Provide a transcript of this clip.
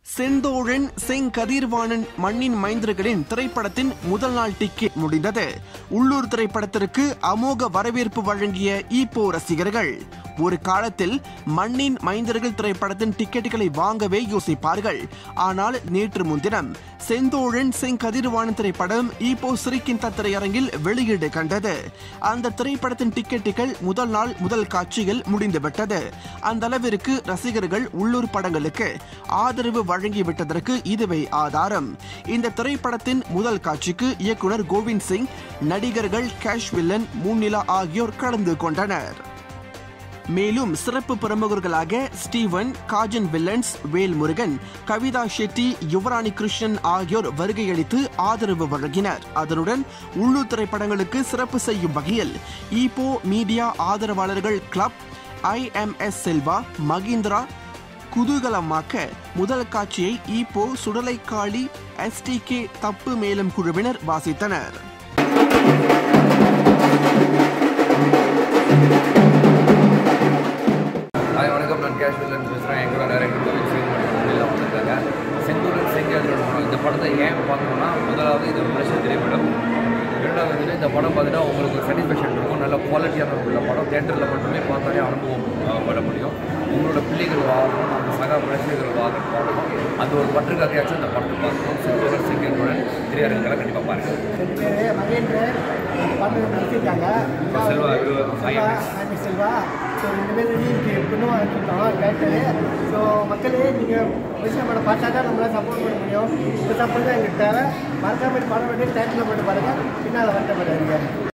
செந்தோழன் செங்கதிர்வாணன் மண்ணின் மைந்தர்களின் திரைப்படத்தின் முதல் நாள் டிக்கெட் முடிந்தது உள்ளூர் திரைப்படத்திற்கு அமோக வரவேற்பு வழங்கிய ஈப்போ ரசிகர்கள் ஒரு காலத்தில் மண்ணின் மைந்தர்கள் திரைப்படத்தின் டிக்கெட்டுகளை வாங்கவே யோசிப்பார்கள் ஆனால் நேற்று முன்தினம் செந்தோழன் செங்கதிர்வாணன் திரைப்படம் ஈப்போ சிரிக்கின்ற திரையரங்கில் வெளியீடு கண்டது அந்த திரைப்படத்தின் டிக்கெட்டுகள் முதல் நாள் முதல் காட்சியில் முடிந்துவிட்டது அந்த அளவிற்கு ரசிகர்கள் உள்ளூர் படங்களுக்கு ஆதரவு வழங்கிவிட்டதற்கு இதுவே ஆதாரம் இந்த திரைப்படத்தின் முதல் காட்சிக்கு இயக்குனர் கோவிந்த் சிங் நடிகர்கள் கேஷ் வில்லன் முன்னிலா ஆகியோர் கலந்து கொண்டனர் மேலும் சிறப்பு பிரமுகர்களாக ஸ்டீவன் காஜன் வில்லன்ஸ் வேல்முருகன் கவிதா ஷெட்டி யுவராணி கிருஷ்ணன் ஆகியோர் வருகையளித்து ஆதரவு வழங்கினர் அதனுடன் உள்ளூர் திரைப்படங்களுக்கு சிறப்பு செய்யும் வகையில் ஈப்போ மீடியா ஆதரவாளர்கள் கிளப் ஐஎம்எஸ் செல்வா மகீந்திரா குதூகலமாக்க முதல் காட்சியை ஈப்போ சுடலைக்காளி எஸ்டிகே தப்பு மேலும் குழுவினர் வாசித்தனர் ஹாய் வணக்கம் நான் கேஷ் வில்லன் பேசுகிறேன் எங்களோட டேரக்டர் கோவிந்த் சிங் எல்லாம் வந்திருக்காங்க செந்தூரன் செங்கதிரன் படம் இந்த படத்தை ஏன் பார்க்கணும்னா முதலாவது இது மனுஷ திரைப்படம் இரண்டாவது வந்துட்டு இந்த படம் பார்த்துட்டா உங்களுக்கு சாட்டிஸ்ஃபேக்ஷன் இருக்கும் நல்ல குவாலிட்டியான உள்ள படம் தேட்டரில் மட்டுமே பார்த்தாலே அனுபவம் அஹ், பட முடியும் உங்களோட பிள்ளைகள் வாங்கணும் நம்ம சக ரசிகர்கள் வாங்கணும் பார்க்கணும் அந்த ஒரு பற்றுக்காகையாச்சும் இந்த படத்தை பார்க்கணும் செந்தூரன் செங்கதிரன் திரையரங்களை கண்டிப்பாக பாருங்கள் என் பேர் மகேந்திரன் படம் நடத்திருக்காங்க செல்வா, இவரு செல்வா IMS. ஆமி செல்வா ஸோ ரெண்டு பேர் இன்னைக்கு இன்னும் வச்சுருக்கோம் டேரக்டரு ஸோ மக்களே நீங்கள் விஷயம் படம் பார்த்தா தான் நம்மளால் சப்போர்ட் பண்ண முடியும் இந்த சப்போர்ட் தான் எங்களுக்கு தேவை மறக்காம இந்த படம் வந்து தேட்டரில் போட்டு பாருங்கள் பின்னால் வருத்தப்படாதீங்க